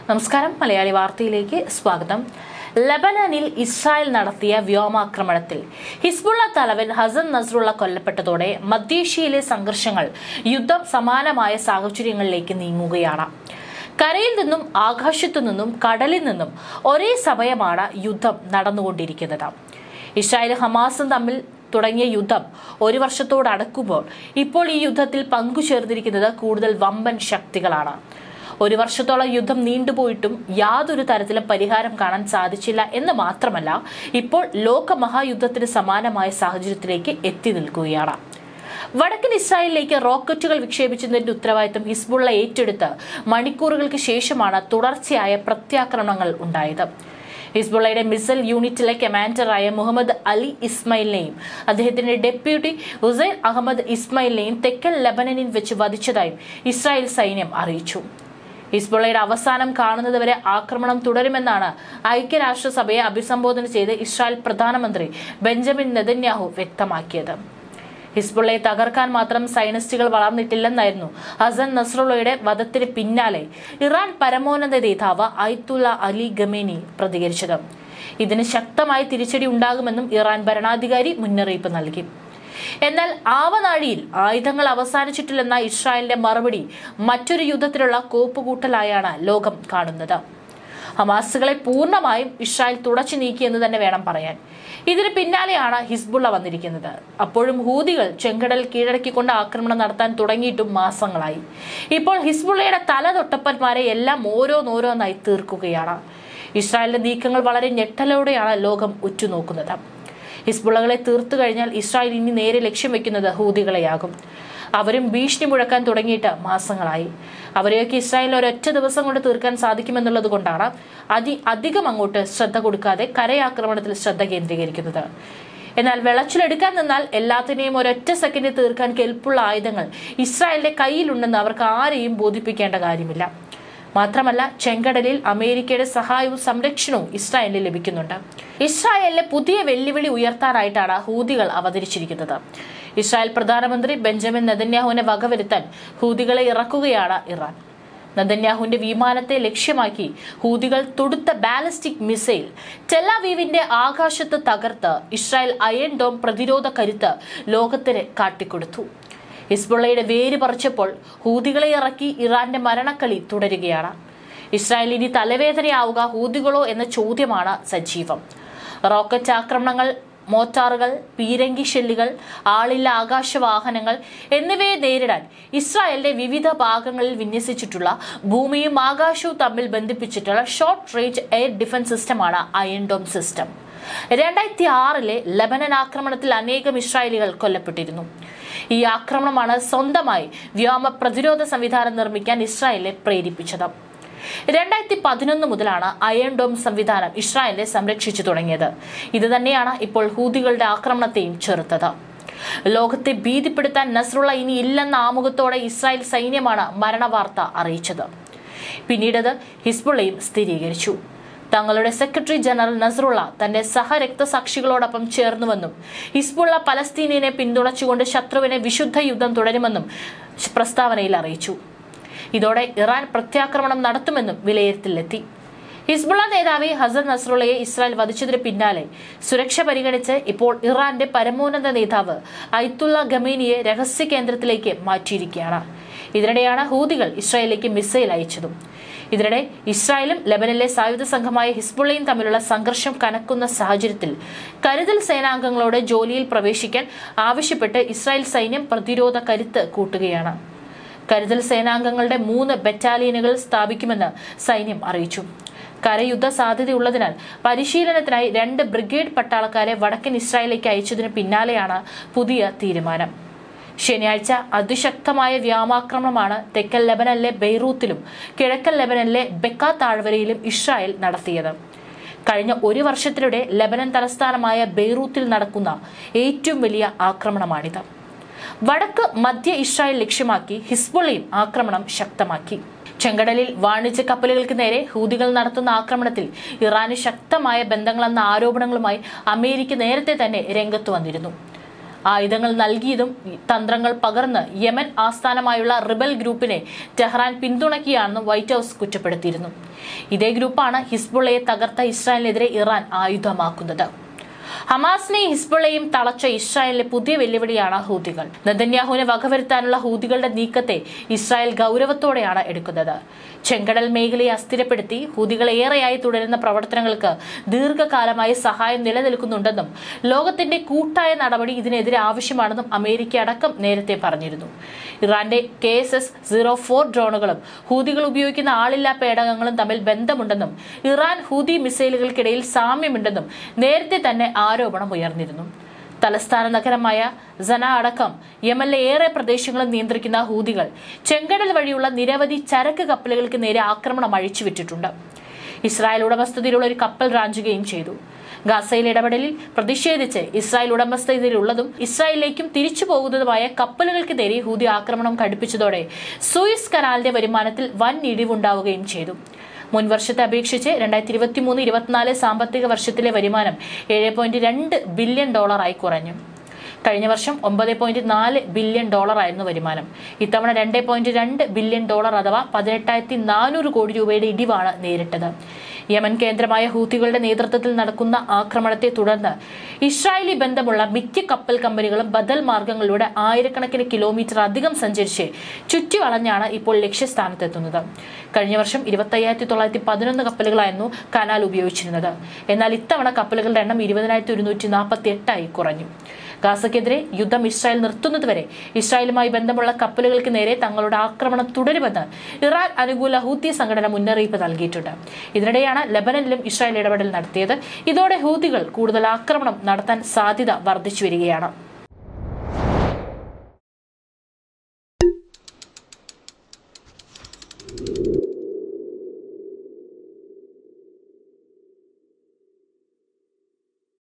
നമസ്കാരം മലയാളി വാർത്തയിലേക്ക് സ്വാഗതം ലബനനിൽ ഇസ്രായേൽ നടത്തിയ വ്യോമാക്രമണത്തിൽ ഹിസ്ബുള്ള തലവൻ ഹസൻ നസ്രുള്ള കൊല്ലപ്പെട്ടതോടെ മധ്യേഷ്യയിലെ സംഘർഷങ്ങൾ യുദ്ധം സമാനമായ സാഹചര്യങ്ങളിലേക്ക് നീങ്ങുകയാണ് കരയിൽ നിന്നും ആകാശത്തു നിന്നും കടലിൽ നിന്നും ഒരേ സമയമാണ് യുദ്ധം നടന്നുകൊണ്ടിരിക്കുന്നത് ഇസ്രായേൽ ഹമാസും തമ്മിൽ തുടങ്ങിയ യുദ്ധം ഒരു വർഷത്തോട് അടുക്കുമ്പോൾ ഇപ്പോൾ ഈ യുദ്ധത്തിൽ പങ്കുചേർന്നിരിക്കുന്നത് കൂടുതൽ വമ്പൻ ശക്തികളാണ് ഒരു വർഷത്തോളം യുദ്ധം നീണ്ടുപോയിട്ടും യാതൊരു തരത്തിലും പരിഹാരം കാണാൻ സാധിച്ചില്ല എന്ന് മാത്രമല്ല ഇപ്പോൾ ലോക മഹായുദ്ധത്തിന് സമാനമായ സാഹചര്യത്തിലേക്ക് എത്തി നിൽക്കുകയാണ് വടക്കൻ ഇസ്രായേലിലേക്ക് റോക്കറ്റുകൾ വിക്ഷേപിച്ചതിന്റെ ഉത്തരവാദിത്തം ഹിസ്ബുള്ള ഏറ്റെടുത്ത് മണിക്കൂറുകൾക്ക് ശേഷമാണ് തുടർച്ചയായ പ്രത്യാക്രമണങ്ങൾ ഉണ്ടായത് ഹിസ്ബുള്ളയുടെ മിസൈൽ യൂണിറ്റിലെ കമാൻഡറായ മുഹമ്മദ് അലി ഇസ്മായിലിനെയും അദ്ദേഹത്തിന്റെ ഡെപ്യൂട്ടി ഉസൈൻ അഹമ്മദ് ഇസ്മായിലിനെയും തെക്കൻ ലബനനിൽ വെച്ച് വധിച്ചതായും ഇസ്രായേൽ സൈന്യം അറിയിച്ചു ഹിസ്ബുള്ളയുടെ അവസാനം കാണുന്നതുവരെ ആക്രമണം തുടരുമെന്നാണ് ഐക്യരാഷ്ട്രസഭയെ അഭിസംബോധന ചെയ്ത് ഇസ്രായേൽ പ്രധാനമന്ത്രി ബെഞ്ചമിൻ നെതന്യാഹു വ്യക്തമാക്കിയത് ഹിസ്ബുള്ളയെ തകർക്കാൻ മാത്രം സൈനിസ്റ്റുകൾ വളർന്നിട്ടില്ലെന്നായിരുന്നു ഹസൻ നസ്രുള്ളയുടെ വധത്തിന് പിന്നാലെ ഇറാൻ പരമോന്നത നേതാവ് അയത്തുള്ള അലി ഗമേനി പ്രതികരിച്ചത് ഇതിന് ശക്തമായ തിരിച്ചടി ഉണ്ടാകുമെന്നും ഇറാൻ ഭരണാധികാരി മുന്നറിയിപ്പ് നൽകി എന്നാൽ ആവനാഴിയിൽ ആയുധങ്ങൾ അവസാനിച്ചിട്ടില്ലെന്ന ഇസ്രായേലിന്റെ മറുപടി മറ്റൊരു യുദ്ധത്തിലുള്ള കോപ്പുകൂട്ടലായാണ് ലോകം കാണുന്നത് ഹമാസുകളെ പൂർണ്ണമായും ഇസ്രായേൽ തുടച്ചു നീക്കിയെന്ന് തന്നെ വേണം പറയാൻ ഇതിന് പിന്നാലെയാണ് ഹിസ്ബുള്ള വന്നിരിക്കുന്നത് അപ്പോഴും ഹൂതികൾ ചെങ്കടൽ കീഴടക്കിക്കൊണ്ട് ആക്രമണം നടത്താൻ തുടങ്ങിയിട്ടും മാസങ്ങളായി ഇപ്പോൾ ഹിസ്ബുള്ളയുടെ തല തൊട്ടപ്പന്മാരെ എല്ലാം ഓരോന്നോരോന്നായി തീർക്കുകയാണ് ഇസ്രായേലിന്റെ നീക്കങ്ങൾ വളരെ ഞെട്ടലോടെയാണ് ലോകം ഉറ്റുനോക്കുന്നത് ഹിസ്ബുള്ളകളെ തീർത്തു കഴിഞ്ഞാൽ ഇസ്രായേൽ ഇനി നേരെ ലക്ഷ്യം വെക്കുന്നത് ഹൂതികളെയാകും അവരും ഭീഷണി മുഴക്കാൻ തുടങ്ങിയിട്ട് മാസങ്ങളായി അവരെയൊക്കെ ഇസ്രായേൽ ഒരൊറ്റ ദിവസം കൊണ്ട് തീർക്കാൻ സാധിക്കുമെന്നുള്ളത് കൊണ്ടാണ് അതി അധികം അങ്ങോട്ട് ശ്രദ്ധ കൊടുക്കാതെ കരയാക്രമണത്തിൽ ശ്രദ്ധ കേന്ദ്രീകരിക്കുന്നത് എന്നാൽ വെളച്ചിലെടുക്കാൻ നിന്നാൽ എല്ലാത്തിനെയും ഒരൊറ്റ സെക്കൻഡിൽ തീർക്കാൻ കെൽപ്പുള്ള ആയുധങ്ങൾ ഇസ്രായേലിന്റെ കയ്യിലുണ്ടെന്ന് അവർക്ക് ആരെയും ബോധിപ്പിക്കേണ്ട കാര്യമില്ല മാത്രമല്ല ചെങ്കടലിൽ അമേരിക്കയുടെ സഹായവും സംരക്ഷണവും ഇസ്രായേലിന് ലഭിക്കുന്നുണ്ട് ഇസ്രായേലിലെ പുതിയ വെല്ലുവിളി ഉയർത്താനായിട്ടാണ് ഹൂതികൾ അവതരിച്ചിരിക്കുന്നത് ഇസ്രായേൽ പ്രധാനമന്ത്രി ബെഞ്ചമിൻ നെതന്യാഹുവിനെ വകവരുത്താൻ ഹൂതികളെ ഇറക്കുകയാണ് ഇറാൻ നെതന്യാഹുവിന്റെ വിമാനത്തെ ലക്ഷ്യമാക്കി ഹൂതികൾ തൊടുത്ത ബാലിസ്റ്റിക് മിസൈൽ ടെലാവീവിന്റെ ആകാശത്ത് തകർത്ത് ഇസ്രായേൽ അയൺ ഡോം പ്രതിരോധ കരുത്ത് ലോകത്തിന് കാട്ടിക്കൊടുത്തു ഹിസ്ബുള്ളയുടെ വേര് പറിച്ചപ്പോൾ ഹൂതികളെ ഇറക്കി ഇറാന്റെ മരണക്കളി തുടരുകയാണ് ഇസ്രായേൽ ഇനി തലവേദനയാവുക ഹൂതികളോ എന്ന ചോദ്യമാണ് സജീവം റോക്കറ്റ് ആക്രമണങ്ങൾ മോട്ടാറുകൾ പീരങ്കി ഷെല്ലുകൾ ആളില്ല ആകാശവാഹനങ്ങൾ എന്നിവയെ നേരിടാൻ ഇസ്രായേലിന്റെ വിവിധ ഭാഗങ്ങളിൽ വിന്യസിച്ചിട്ടുള്ള ഭൂമിയും ആകാശവും തമ്മിൽ ബന്ധിപ്പിച്ചിട്ടുള്ള ഷോർട്ട് റേഞ്ച് എയർ ഡിഫൻസ് സിസ്റ്റമാണ് അയൺ ഡോം സിസ്റ്റം രണ്ടായിരത്തി ആറിലെ ലബനൻ ആക്രമണത്തിൽ അനേകം ഇസ്രായേലികൾ കൊല്ലപ്പെട്ടിരുന്നു ഈ ആക്രമണമാണ് സ്വന്തമായി വ്യോമ പ്രതിരോധ സംവിധാനം നിർമ്മിക്കാൻ ഇസ്രായേലിനെ പ്രേരിപ്പിച്ചത് രണ്ടായിരത്തി പതിനൊന്ന് മുതലാണ് അയൺ ഡോം സംവിധാനം ഇസ്രായേലിനെ സംരക്ഷിച്ചു തുടങ്ങിയത് ഇത് തന്നെയാണ് ഇപ്പോൾ ഹൂതികളുടെ ആക്രമണത്തെയും ചെറുത്തത് ലോകത്തെ ഭീതിപ്പെടുത്താൻ നസ്രുള്ള ഇനി ഇല്ലെന്ന ആമുഖത്തോടെ ഇസ്രായേൽ സൈന്യമാണ് മരണവാർത്ത അറിയിച്ചത് പിന്നീടത് ഹിസ്ബുള്ളയും സ്ഥിരീകരിച്ചു തങ്ങളുടെ സെക്രട്ടറി ജനറൽ നസറുള്ള തന്റെ സഹരക്തസാക്ഷികളോടൊപ്പം ചേർന്നുവെന്നും ഹിസ്ബുള്ള പലസ്തീനിനെ പിന്തുണച്ചുകൊണ്ട് ശത്രുവിനെ വിശുദ്ധ യുദ്ധം തുടരുമെന്നും പ്രസ്താവനയിൽ അറിയിച്ചു ഇതോടെ ഇറാൻ പ്രത്യാക്രമണം നടത്തുമെന്നും വിലയിരുത്തലിലെത്തി ഹിസ്ബുള്ള നേതാവ് ഹസൻ നസ്രുള്ളയെ ഇസ്രായേൽ വധിച്ചതിന് പിന്നാലെ സുരക്ഷ പരിഗണിച്ച് ഇപ്പോൾ ഇറാന്റെ പരമോന്നത നേതാവ് ഐത്തുള്ള ഗമീനിയെ രഹസ്യ കേന്ദ്രത്തിലേക്ക് മാറ്റിയിരിക്കുകയാണ് ഇതിനിടെയാണ് ഹൂതികൾ ഇസ്രായേലിലേക്ക് മിസൈൽ അയച്ചതും ഇതിനിടെ ഇസ്രായേലും ലബനിലെ സായുധ സംഘമായ ഹിസ്ബുള്ളയും തമ്മിലുള്ള സംഘർഷം കനക്കുന്ന സാഹചര്യത്തിൽ കരുതൽ സേനാംഗങ്ങളോട് ജോലിയിൽ പ്രവേശിക്കാൻ ആവശ്യപ്പെട്ട് ഇസ്രായേൽ സൈന്യം പ്രതിരോധ കരുത്ത് കൂട്ടുകയാണ് കരുതൽ സേനാംഗങ്ങളുടെ മൂന്ന് ബറ്റാലിയനുകൾ സ്ഥാപിക്കുമെന്ന് സൈന്യം അറിയിച്ചു കരയുദ്ധ സാധ്യതയുള്ളതിനാൽ പരിശീലനത്തിനായി രണ്ട് ബ്രിഗേഡ് പട്ടാളക്കാരെ വടക്കൻ ഇസ്രായേലിലേക്ക് അയച്ചതിന് പിന്നാലെയാണ് പുതിയ തീരുമാനം ശനിയാഴ്ച അതിശക്തമായ വ്യോമാക്രമണമാണ് തെക്കൻ ലെബനനിലെ ബെയ്റൂത്തിലും കിഴക്കൻ ലെബനനിലെ ബെക്ക താഴ്വരയിലും ഇസ്രായേൽ നടത്തിയത് കഴിഞ്ഞ ഒരു വർഷത്തിനിടെ ലെബനൻ തലസ്ഥാനമായ ബെയ്റൂത്തിൽ നടക്കുന്ന ഏറ്റവും വലിയ ആക്രമണമാണിത് വടക്ക് മധ്യ ഇസ്രായേൽ ലക്ഷ്യമാക്കി ഹിസ്ബുള്ളയും ആക്രമണം ശക്തമാക്കി ചെങ്കടലിൽ വാണിജ്യ കപ്പലുകൾക്ക് നേരെ ഹൂതികൾ നടത്തുന്ന ആക്രമണത്തിൽ ഇറാന് ശക്തമായ ബന്ധങ്ങളെന്ന ആരോപണങ്ങളുമായി അമേരിക്ക നേരത്തെ തന്നെ രംഗത്ത് വന്നിരുന്നു ആയുധങ്ങൾ നൽകിയതും തന്ത്രങ്ങൾ പകർന്ന് യമൻ ആസ്ഥാനമായുള്ള റിബൽ ഗ്രൂപ്പിനെ ടെഹ്റാൻ പിന്തുണയ്ക്കുകയാണെന്നും വൈറ്റ് ഹൌസ് കുറ്റപ്പെടുത്തിയിരുന്നു ഇതേ ഗ്രൂപ്പാണ് ഹിസ്ബുള്ളയെ തകർത്ത ഇസ്രായേലിനെതിരെ ഇറാൻ ആയുധമാക്കുന്നത് ഹമാസിനെയും ഹിസ്ബുള്ളയും തളച്ച ഇസ്രായേലിലെ പുതിയ വെല്ലുവിളിയാണ് ഹൂതികൾ നെതന്യാഹുവിനെ വകവരുത്താനുള്ള ഹൂതികളുടെ നീക്കത്തെ ഇസ്രായേൽ ഗൗരവത്തോടെയാണ് എടുക്കുന്നത് ചെങ്കടൽ മേഖലയെ അസ്ഥിരപ്പെടുത്തി ഹൂതികൾ ഏറെയായി തുടരുന്ന പ്രവർത്തനങ്ങൾക്ക് ദീർഘകാലമായി സഹായം നിലനിൽക്കുന്നുണ്ടെന്നും ലോകത്തിന്റെ കൂട്ടായ നടപടി ഇതിനെതിരെ ആവശ്യമാണെന്നും അമേരിക്ക അടക്കം നേരത്തെ പറഞ്ഞിരുന്നു ഇറാന്റെ K S S zero four ഡ്രോണുകളും ഹൂതികൾ ഉപയോഗിക്കുന്ന ആളില്ലാ പേടകങ്ങളും തമ്മിൽ ബന്ധമുണ്ടെന്നും ഇറാൻ ഹൂതി മിസൈലുകൾക്കിടയിൽ സാമ്യമുണ്ടെന്നും നേരത്തെ തന്നെ ആരോപണം ഉയർന്നിരുന്നു തലസ്ഥാന നഗരമായ സന അടക്കം യമനിലെ ഏറെ പ്രദേശങ്ങളും നിയന്ത്രിക്കുന്ന ഹൂതികൾ ചെങ്കടൽ വഴിയുള്ള നിരവധി ചരക്ക് കപ്പലുകൾക്ക് നേരെ ആക്രമണം അഴിച്ചുവിട്ടിട്ടുണ്ട് ഇസ്രായേൽ ഉടമസ്ഥതയിലുള്ള ഒരു കപ്പൽ റാഞ്ചുകയും ചെയ്തു ഗാസയിൽ ഇടപെടലിൽ പ്രതിഷേധിച്ച് ഇസ്രായേൽ ഉടമസ്ഥതയിലുള്ളതും ഇസ്രായേലിലേക്കും തിരിച്ചു പോകുന്നതുമായ കപ്പലുകൾക്ക് നേരെ ഹൂതി ആക്രമണം ഘടിപ്പിച്ചതോടെ സൂയിസ് കനാലിന്റെ വരുമാനത്തിൽ വൻ ഇടിവുണ്ടാവുകയും ചെയ്തു മുൻ വർഷത്തെ അപേക്ഷിച്ച് രണ്ടായിരത്തി ഇരുപത്തി മൂന്ന് ഇരുപത്തിനാല് സാമ്പത്തിക വർഷത്തിലെ വരുമാനം ഏഴ് പോയിന്റ് രണ്ട് ബില്യൺ ഡോളറായി കുറഞ്ഞു കഴിഞ്ഞ വർഷം ഒമ്പത് പോയിന്റ് നാല് ബില്യൺ ഡോളറായിരുന്നു വരുമാനം ഇത്തവണ രണ്ട് പോയിന്റ് രണ്ട് ബില്യൺ ഡോളർ അഥവാ പതിനെട്ടായിരത്തി നാനൂറ് കോടി രൂപയുടെ ഇടിവാണ് നേരിട്ടത് യമൻ കേന്ദ്രമായ ഹൂത്തികളുടെ നേതൃത്വത്തിൽ നടക്കുന്ന ആക്രമണത്തെ തുടർന്ന് ഇസ്രായേലി ബന്ധമുള്ള മിക്ക കപ്പൽ കമ്പനികളും ബദൽ മാർഗങ്ങളിലൂടെ ആയിരക്കണക്കിന് കിലോമീറ്റർ അധികം സഞ്ചരിച്ച് ചുറ്റിവളഞ്ഞാണ് ഇപ്പോൾ ലക്ഷ്യസ്ഥാനത്തെത്തുന്നത് കഴിഞ്ഞ വർഷം ഇരുപത്തയ്യായിരത്തി തൊള്ളായിരത്തി പതിനൊന്ന് കപ്പലുകളായിരുന്നു കനാൽ ഉപയോഗിച്ചിരുന്നത് എന്നാൽ ഇത്തവണ കപ്പലുകളുടെ എണ്ണം ഇരുപതിനായിരത്തി ഒരുന്നൂറ്റി നാൽപ്പത്തി എട്ടായി കുറഞ്ഞു ഗാസയ്ക്കെതിരെ യുദ്ധം ഇസ്രായേൽ നിർത്തുന്നതുവരെ ഇസ്രായേലുമായി ബന്ധമുള്ള കപ്പലുകൾക്ക് നേരെ തങ്ങളുടെ ആക്രമണം തുടരുമെന്ന് ഇറാൻ അനുകൂല ഹൂത്തി സംഘടന മുന്നറിയിപ്പ് നൽകിയിട്ടുണ്ട് ഇതിനിടെയാണ് ലബനനിലും ഇസ്രായേൽ ഇടപെടൽ നടത്തിയത് ഇതോടെ ഹൂത്തികൾ കൂടുതൽ ആക്രമണം നടത്താൻ സാധ്യത വർദ്ധിച്ചു വരികയാണ്